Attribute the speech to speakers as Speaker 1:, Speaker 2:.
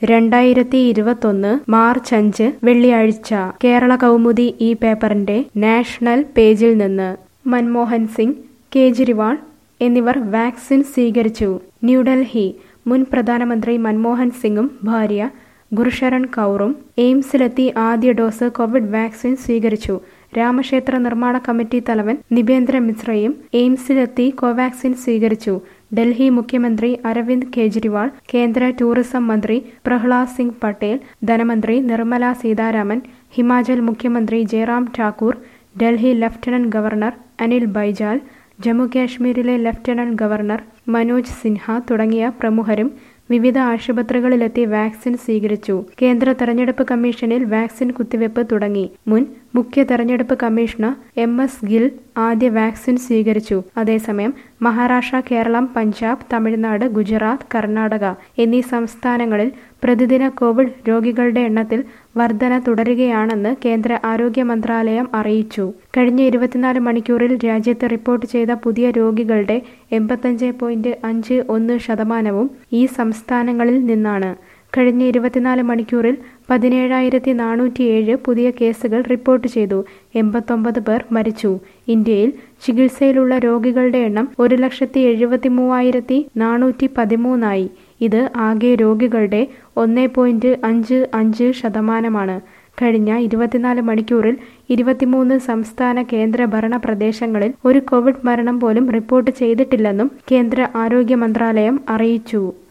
Speaker 1: രണ്ടായിരത്തി ഇരുപത്തൊന്ന് മാർച്ച് അഞ്ച് വെള്ളിയാഴ്ച കേരള കൗമുദി ഈ പേപ്പറിന്റെ നാഷണൽ പേജിൽ നിന്ന് മൻമോഹൻ സിംഗ് കേജ്രിവാൾ എന്നിവർ വാക്സിൻ സ്വീകരിച്ചു ന്യൂഡൽഹി മുൻ പ്രധാനമന്ത്രി മൻമോഹൻ സിംഗും ഭാര്യ ഗുർഷരൺ കൗറും എയിംസിലെത്തി ആദ്യ ഡോസ് കോവിഡ് വാക്സിൻ സ്വീകരിച്ചു രാമക്ഷേത്ര നിർമ്മാണ കമ്മിറ്റി തലവൻ നിബേന്ദ്ര മിശ്രയും എയിംസിലെത്തി കോവാക്സിൻ സ്വീകരിച്ചു ഡൽഹി മുഖ്യമന്ത്രി അരവിന്ദ് കെജ്രിവാൾ കേന്ദ്ര ടൂറിസം മന്ത്രി പ്രഹ്ലാദ് സിംഗ് പട്ടേൽ ധനമന്ത്രി നിർമ്മല സീതാരാമൻ ഹിമാചൽ മുഖ്യമന്ത്രി ജയറാം ഠാക്കൂർ ഡൽഹി ലഫ്റ്റനന്റ് ഗവർണർ അനിൽ ബൈജാൽ ജമ്മുകാശ്മീരിലെ ലഫ്റ്റനന്റ് ഗവർണർ മനോജ് സിൻഹ തുടങ്ങിയ പ്രമുഖരും വിവിധ ആശുപത്രികളിലെത്തി വാക്സിൻ സ്വീകരിച്ചു കേന്ദ്ര തെരഞ്ഞെടുപ്പ് കമ്മീഷനിൽ വാക്സിൻ കുത്തിവയ്പ് തുടങ്ങി മുൻ മുഖ്യ തെരഞ്ഞെടുപ്പ് കമ്മീഷണർ എം എസ് ഗിൽ ആദ്യ വാക്സിൻ സ്വീകരിച്ചു അതേസമയം മഹാരാഷ്ട്ര കേരളം പഞ്ചാബ് തമിഴ്നാട് ഗുജറാത്ത് കർണാടക എന്നീ സംസ്ഥാനങ്ങളിൽ പ്രതിദിന കോവിഡ് രോഗികളുടെ എണ്ണത്തിൽ വർധന തുടരുകയാണെന്ന് കേന്ദ്ര ആരോഗ്യ മന്ത്രാലയം അറിയിച്ചു കഴിഞ്ഞ ഇരുപത്തിനാല് മണിക്കൂറിൽ രാജ്യത്ത് റിപ്പോർട്ട് ചെയ്ത പുതിയ രോഗികളുടെ എൺപത്തഞ്ച് പോയിന്റ് അഞ്ച് ഒന്ന് ശതമാനവും ഈ സംസ്ഥാനങ്ങളിൽ നിന്നാണ് കഴിഞ്ഞ ഇരുപത്തിനാല് മണിക്കൂറിൽ പതിനേഴായിരത്തി നാനൂറ്റിയേഴ് പുതിയ കേസുകൾ റിപ്പോർട്ട് ചെയ്തു എൺപത്തൊമ്പത് പേർ മരിച്ചു ഇന്ത്യയിൽ ചികിത്സയിലുള്ള രോഗികളുടെ എണ്ണം ഒരു ലക്ഷത്തി എഴുപത്തി മൂവായിരത്തി നാനൂറ്റി പതിമൂന്നായി ഇത് ആകെ രോഗികളുടെ ഒന്ന് പോയിന്റ് അഞ്ച് അഞ്ച് ശതമാനമാണ് കഴിഞ്ഞ ഇരുപത്തിനാല് മണിക്കൂറിൽ ഇരുപത്തിമൂന്ന് സംസ്ഥാന കേന്ദ്ര ഭരണ പ്രദേശങ്ങളിൽ ഒരു കോവിഡ് മരണം പോലും റിപ്പോർട്ട് ചെയ്തിട്ടില്ലെന്നും കേന്ദ്ര ആരോഗ്യ മന്ത്രാലയം അറിയിച്ചു